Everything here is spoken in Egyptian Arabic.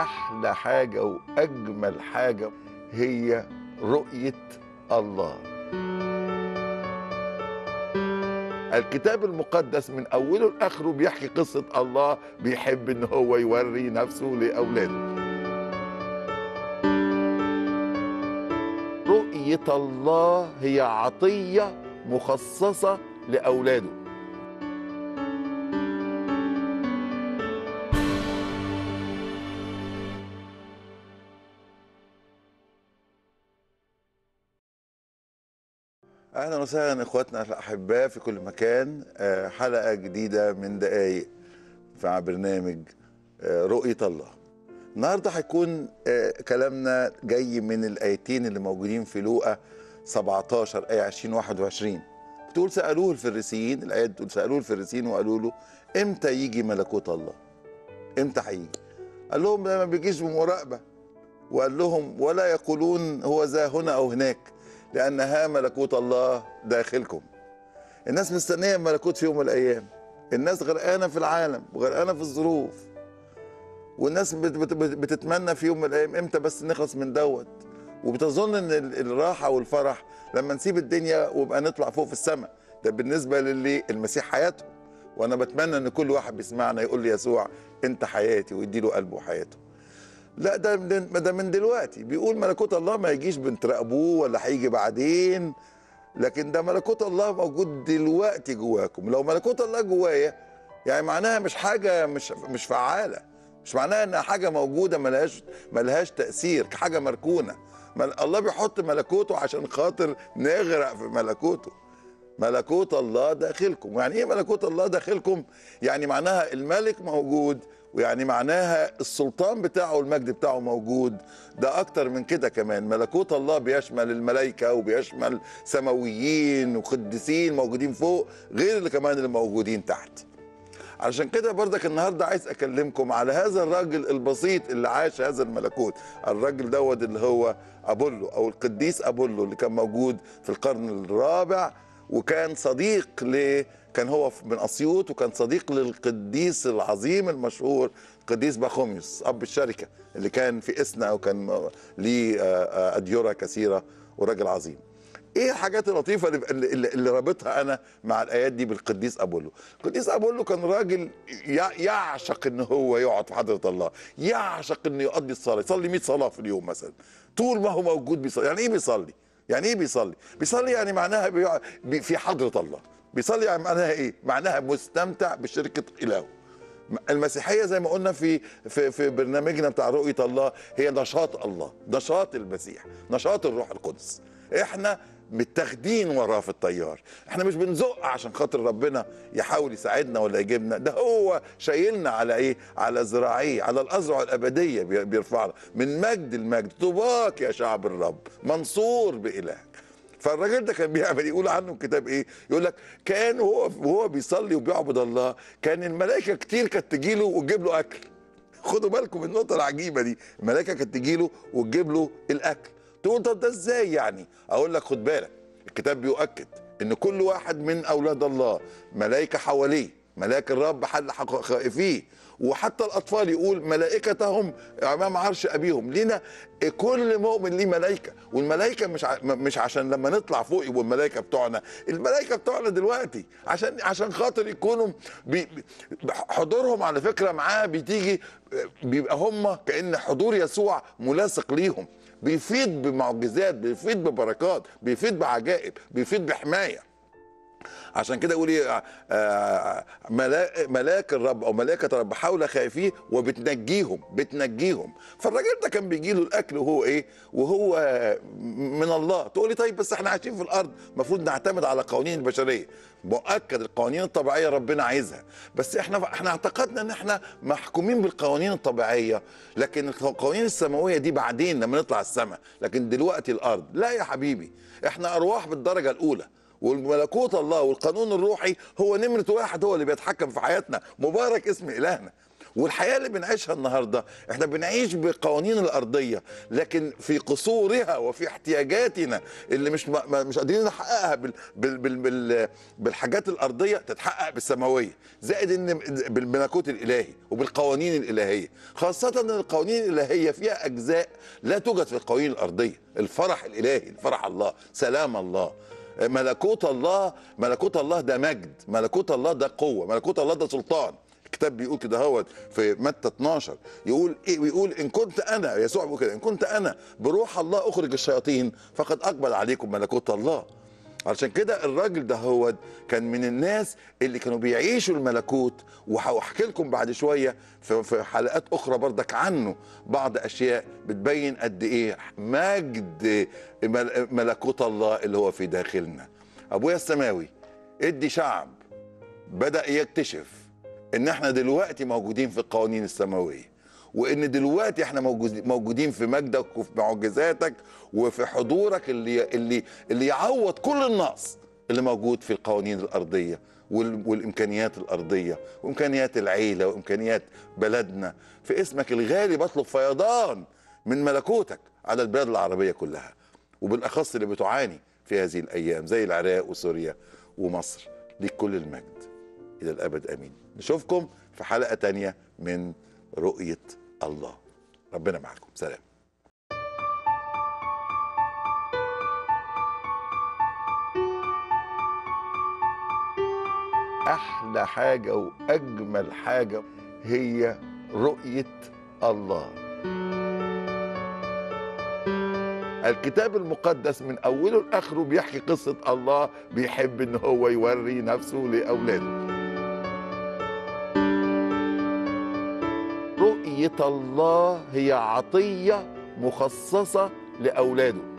احلى حاجه واجمل حاجه هي رؤيه الله الكتاب المقدس من اوله لاخره بيحكي قصه الله بيحب ان هو يوري نفسه لاولاده رؤيه الله هي عطيه مخصصه لاولاده اهلا وسهلا اخواتنا الاحباء في كل مكان آه، حلقه جديده من دقايق مع برنامج آه، رؤيه الله النهارده هيكون آه، كلامنا جاي من الايتين اللي موجودين في لوقا 17 ايه 20 21 بتقول سالوه الفريسيين الايه بتقول سالوه الفريسيين وقالوا له امتى يجي ملكوت الله امتى هيجي قال لهم ده ما بيجيش بمراقبه وقال لهم ولا يقولون هو ذا هنا او هناك لان ها ملكوت الله داخلكم الناس مستنيه الملكوت في يوم من الايام الناس غرقانه في العالم وغرقانه في الظروف والناس بت- بت- بت- بتتمنى في يوم من الايام امتى بس نخلص من دوت وبتظن ان ال- الراحه والفرح لما نسيب الدنيا ويبقى نطلع فوق في السماء ده بالنسبه للي المسيح حياته وانا بتمنى ان كل واحد بيسمعنا يقول لي يسوع انت حياتي ويدي له قلبه وحياته لا ده من ده من دلوقتي بيقول ملكوت الله ما يجيش بنتراقبوه ولا هيجي بعدين لكن ده ملكوت الله موجود دلوقتي جواكم لو ملكوت الله جوايا يعني معناها مش حاجه مش مش فعاله مش معناها انها حاجه موجوده ملهاش ملهاش تاثير حاجه مركونه مل- الله بيحط ملكوته عشان خاطر نغرق في ملكوته ملكوت الله داخلكم يعني ايه ملكوت الله داخلكم يعني معناها الملك موجود ويعني معناها السلطان بتاعه والمجد بتاعه موجود ده اكتر من كده كمان ملكوت الله بيشمل الملائكه وبيشمل سماويين وقديسين موجودين فوق غير اللي كمان اللي موجودين تحت علشان كده برضك النهارده عايز اكلمكم على هذا الراجل البسيط اللي عاش هذا الملكوت الراجل دوت اللي هو ابولو او القديس ابولو اللي كان موجود في القرن الرابع وكان صديق ل كان هو من اسيوط وكان صديق للقديس العظيم المشهور القديس باخوميوس اب الشركه اللي كان في اسنا وكان ليه آه، آه، اديره كثيره وراجل عظيم ايه الحاجات اللطيفه اللي, اللي, اللي رابطها انا مع الايات دي بالقديس ابولو القديس ابولو كان راجل يع- يعشق ان هو يقعد في حضره الله يعشق انه يقضي الصلاه يصلي 100 صلاه في اليوم مثلا طول ما هو موجود بيصلي يعني ايه بيصلي يعني ايه بيصلي بيصلي يعني معناها بيقعد بي- في حضره الله بيصلي يعني معناها ايه معناها مستمتع بشركه الهه المسيحيه زي ما قلنا في في في برنامجنا بتاع رؤيه الله هي نشاط الله نشاط المسيح نشاط الروح القدس احنا متاخدين وراه في الطيار احنا مش بنزق عشان خاطر ربنا يحاول يساعدنا ولا يجيبنا ده هو شايلنا على ايه على ذراعيه على الاذرع الابديه بي- بيرفعنا من مجد المجد طوباك يا شعب الرب منصور بالهك فالراجل ده كان بيعمل يقول عنه الكتاب ايه يقول لك كان هو وهو بيصلي وبيعبد الله كان الملائكه كتير كانت تجي له وتجيب له اكل خدوا بالكم من النقطه العجيبه دي الملائكه كانت تجي له وتجيب له الاكل تقول طب ده ازاي يعني اقول لك خد بالك الكتاب بيؤكد ان كل واحد من اولاد الله ملائكه حواليه ملاك الرب حل حق- خائفيه وحتى الاطفال يقول ملائكتهم امام عرش ابيهم لينا كل مؤمن ليه ملائكه والملائكه مش ع... مش عشان لما نطلع فوق يبقوا الملائكه بتوعنا الملائكه بتوعنا دلوقتي عشان عشان خاطر يكونوا بي... بي- حضورهم على فكره معاه بتيجي بيبقى هم كان حضور يسوع ملاصق ليهم بيفيد بمعجزات بيفيد ببركات بيفيد بعجائب بيفيد بحمايه عشان كده يقول ايه آه، ملا- ملاك الرب او ملائكه الرب حول خائفيه وبتنجيهم بتنجيهم فالراجل ده كان بيجي له الاكل وهو ايه وهو من الله تقول لي طيب بس احنا عايشين في الارض المفروض نعتمد على قوانين البشريه مؤكد القوانين الطبيعيه ربنا عايزها بس احنا احنا اعتقدنا ان احنا محكومين بالقوانين الطبيعيه لكن القوانين السماويه دي بعدين لما نطلع السماء لكن دلوقتي الارض لا يا حبيبي احنا ارواح بالدرجه الاولى والملكوت الله والقانون الروحي هو نمرة واحد هو اللي بيتحكم في حياتنا مبارك اسم إلهنا والحياه اللي بنعيشها النهارده احنا بنعيش بقوانين الارضيه لكن في قصورها وفي احتياجاتنا اللي مش ما- ما- مش قادرين نحققها بال بال بال بال بالحاجات الارضيه تتحقق بالسماويه زائد ان بالملكوت الالهي وبالقوانين الالهيه خاصه ان القوانين الالهيه فيها اجزاء لا توجد في القوانين الارضيه الفرح الالهي فرح الله سلام الله ملكوت الله ملكوت الله ده مجد ملكوت الله ده قوه ملكوت الله ده سلطان الكتاب بيقول كده هو في متى 12 يقول ايه بيقول ان كنت انا يسوع بيقول كده ان كنت انا بروح الله اخرج الشياطين فقد اقبل عليكم ملكوت الله علشان كده الراجل ده هو كان من الناس اللي كانوا بيعيشوا الملكوت وهحكي لكم بعد شويه في في حلقات اخرى بردك عنه بعض اشياء بتبين قد ايه مجد مل- ملكوت الله اللي هو في داخلنا ابويا السماوي ادي شعب بدا يكتشف ان احنا دلوقتي موجودين في القوانين السماويه وان دلوقتي احنا موجود- موجودين في مجدك وفي معجزاتك وفي حضورك اللي اللي اللي يعوض كل النقص اللي موجود في القوانين الارضيه وال- والامكانيات الارضيه وامكانيات العيله وامكانيات بلدنا في اسمك الغالي بطلب فيضان من ملكوتك على البلاد العربيه كلها وبالاخص اللي بتعاني في هذه الايام زي العراق وسوريا ومصر ليك كل المجد الى الابد امين نشوفكم في حلقه تانية من رؤيه الله ربنا معكم سلام احلى حاجه واجمل حاجه هي رؤيه الله الكتاب المقدس من اوله لاخره بيحكي قصه الله بيحب ان هو يوري نفسه لاولاده رؤيه الله هي عطيه مخصصه لاولاده